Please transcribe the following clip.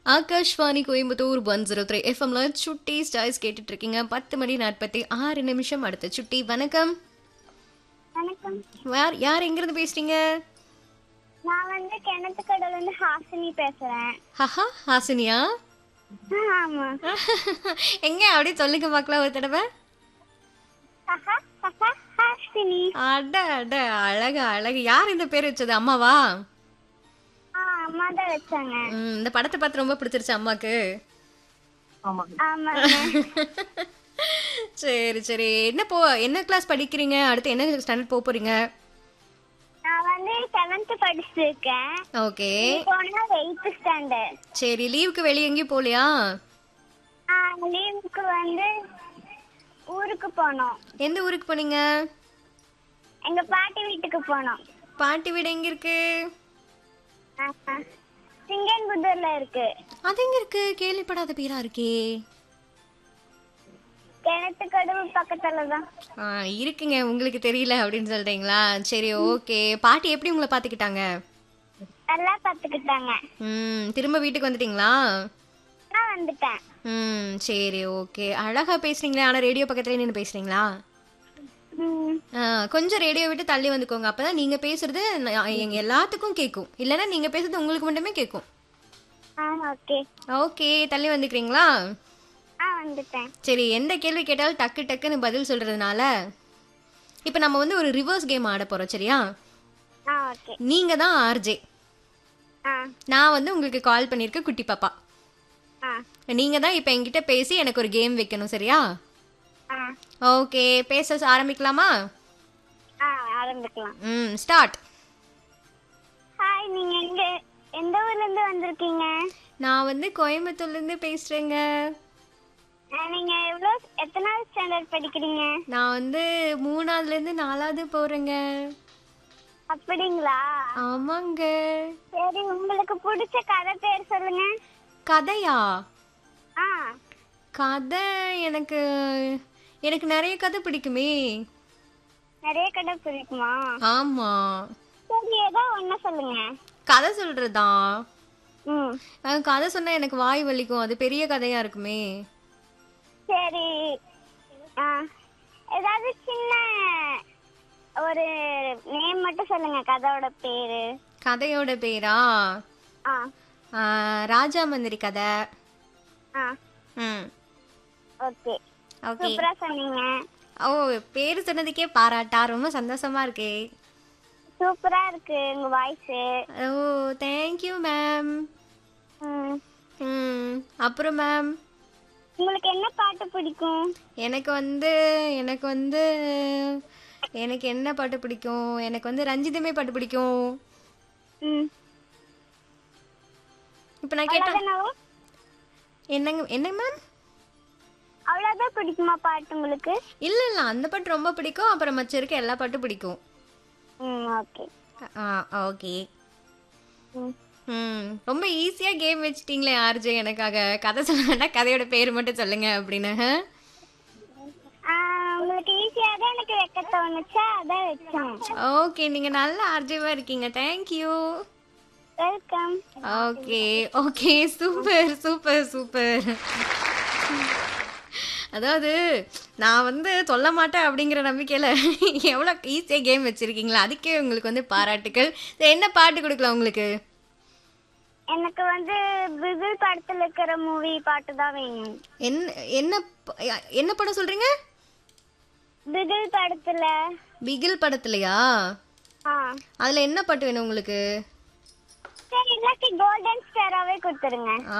Akashvani Coimbatore one zero three எஃப்எம்ல சுட்டி ஸ்டாய்ஸ் கேட்டுட்டு இருக்கீங்க பத்து மணி நாற்பத்தி ஆறு நிமிஷம் அடுத்த சுட்டி வணக்கம் வணக்கம் யார் யார் எங்கிருந்து பேசுறீங்க நான் வந்து கிணத்துக்கடல இருந்து ஹாசினி பேசுறேன் ஹஹா ஹாசினியா ஆ, ஆமா எங்க அப்படியே சொல்லுங்க பார்க்கலாம் ஒரு தடவை ஹஹா, ஹஹா, ஹாசினி அட அட அழகு அழகு யார் இந்த பேர் வச்சது அம்மாவா ஆ அம்மா தான் வச்சாங்க ம், இந்த படத்தை பார்த்து ரொம்ப பிடிச்சிருச்சு அம்மாக்கு ஆமாங்க சரி சரி என்ன போ என்ன கிளாஸ் படிக்கிறீங்க அடுத்து என்ன ஸ்டாண்டர்ட் போக போறீங்க நான் வந்து செவன்த் படிச்சுட்டு இருக்கேன் ஓகே போனா எயித்து ஸ்டாண்டர்ட் சரி லீவுக்கு வெளியே எங்கேயும் போகலையா லீவுக்கு வந்து ஊருக்கு போனோம் எந்த ஊருக்கு போனீங்க எங்க பாட்டி வீட்டுக்கு போனோம் பாட்டி வீடு எங்க இருக்கு ஆஹா. சிங்கன்புதூர்ல இருக்கு அது எங்க இருக்கு கேள்விப்படாத பேரா இருக்கே கிணத்துக்கடவு பக்கத்துல தான் ஆ, இருக்குங்க உங்களுக்கு தெரியல அப்படின்னு சொல்றீங்களா சரி ஓகே பாட்டி எப்படி உங்களை பாத்துக்கிட்டாங்க நல்லா பாத்துக்கிட்டாங்க ம் திரும்ப வீட்டுக்கு வந்துட்டீங்களா நான் வந்துட்டேன் ம் சரி ஓகே அழகா பேசுறீங்களே ஆனா ரேடியோ பக்கத்துல நின்று பேசுறீங்களா ம் ஆ, கொஞ்சம் ரேடியோ விட்டு தள்ளி வந்துக்கோங்க அப்பதான் நீங்க பேசுறது நான் எங்க எல்லாத்துக்கும் கேட்கும் இல்லைன்னா நீங்க பேசுறது உங்களுக்கு மட்டுமே கேட்கும் ஆ ஓகே ஓகே தள்ளி வந்துக்கிறீங்களா ஆ வந்துட்டேன் சரி எந்த கேள்வி கேட்டாலும் டக்கு டக்குன்னு பதில் சொல்றதுனால இப்போ நம்ம வந்து ஒரு ரிவர்ஸ் கேம் ஆட போறோம் சரியா ஆ ஓகே நீங்க தான் ஆர்ஜே ஆ நான் வந்து உங்களுக்கு கால் பண்ணியிருக்க குட்டி பாப்பா ஆ நீங்க தான் இப்போ என்கிட்ட பேசி எனக்கு ஒரு கேம் வைக்கணும் சரியா ஆ ஓகே பேச ஆரம்பிக்கலாமா ஆ ஆரம்பிக்கலாம் ம் ஸ்டார்ட் ஹாய் நீங்க எங்க எந்த ஊர்ல இருந்து வந்திருக்கீங்க நான் வந்து கோயம்புத்தூர்லேருந்து பேசுகிறேங்க ஆ, நீங்க எவ்வளவு எத்தனாவது ஸ்டாண்டர்ட் படிக்கிறீங்க நான் வந்து மூணாவதுலேருந்து நாலாவது போகிறேங்க அப்படிங்களா ஆமாங்க சரி உங்களுக்கு பிடிச்ச கதை பேர் சொல்லுங்க கதையா ஆ கதை எனக்கு எனக்கு நிறைய கதை பிடிக்குமே நிறைய கதை பிடிக்குமா ஆமா சரி ஏதோ ஒண்ணு சொல்லுங்க கதை சொல்றதா ம் அஹ் கதை சொன்னா எனக்கு வாய் வலிக்கும் அது பெரிய கதையா இருக்குமே சரி ஆ ஏதாவது சின்ன ஒரு நேம் மட்டும் சொல்லுங்க கதையோட பேரு கதையோட பேரா ஆ அஹ் ராஜா மந்திரி கதை ஆ ம் ஓகே ஓகே சூப்பரா சொன்னீங்க ஓ பேர் சொன்னதுக்கே பாராட்டா ரொம்ப சந்தோஷமா இருக்கே சூப்பரா இருக்கு உங்க வாய்ஸ் ஓ தேங்க்யூ மேம் ம் ம் அப்புறம் மேம் உங்களுக்கு என்ன பாட்டு பிடிக்கும் எனக்கு வந்து எனக்கு வந்து எனக்கு என்ன பாட்டு பிடிக்கும் எனக்கு வந்து ரஞ்சிதமே பாட்டு பிடிக்கும் ம் இப்போ நான் கேட்டேன் அவ்வளவுதானா என்னங்க என்னங்க மேம் அவ்வளவுதான் பிடிக்குமா பாட்டு உங்களுக்கு இல்லை இல்லை அந்த பாட்டு ரொம்ப பிடிக்கும் அப்புறம் மச்ச இருக்க எல்லா பாட்டும் பிடிக்கும் ம் ஓகே ஆ ஓகே ம் ம் ரொம்ப ஈஸியாக கேம் வச்சிட்டீங்களே ஆர்ஜே எனக்காக கதை சொல்ல வேண்டாம் கதையோட பேர் மட்டும் சொல்லுங்க அப்படின்னு ஆ, உங்களுக்கு ஈஸியா தான் எனக்கு வைக்க தோணுச்சா அதான் வச்சேன் ஓகே நீங்கள் நல்ல ஆர்ஜேவாக இருக்கீங்க thank you welcome okay okay super super super அதாவது நான் வந்து சொல்ல மாட்டேன் அப்படிங்கிற நம்பிக்கையில் எவ்வளோ ஈஸியாக கேம் வச்சுருக்கீங்களா அதுக்கே உங்களுக்கு வந்து பாராட்டுக்கள் சரி, என்ன பாட்டு கொடுக்கலாம் உங்களுக்கு எனக்கு வந்து பிகில் படத்துல இருக்கிற மூவி பாட்டு தான் வேணும் என்ன என்ன ப- என்ன படம் சொல்கிறீங்க பிகில் படத்துல பிகில் படத்துலையா ஆ அதில் என்ன பாட்டு வேணும் உங்களுக்கு சரி இல்லாட்டி கோல்டன் ஸ்டாராவே கொடுத்துருங்க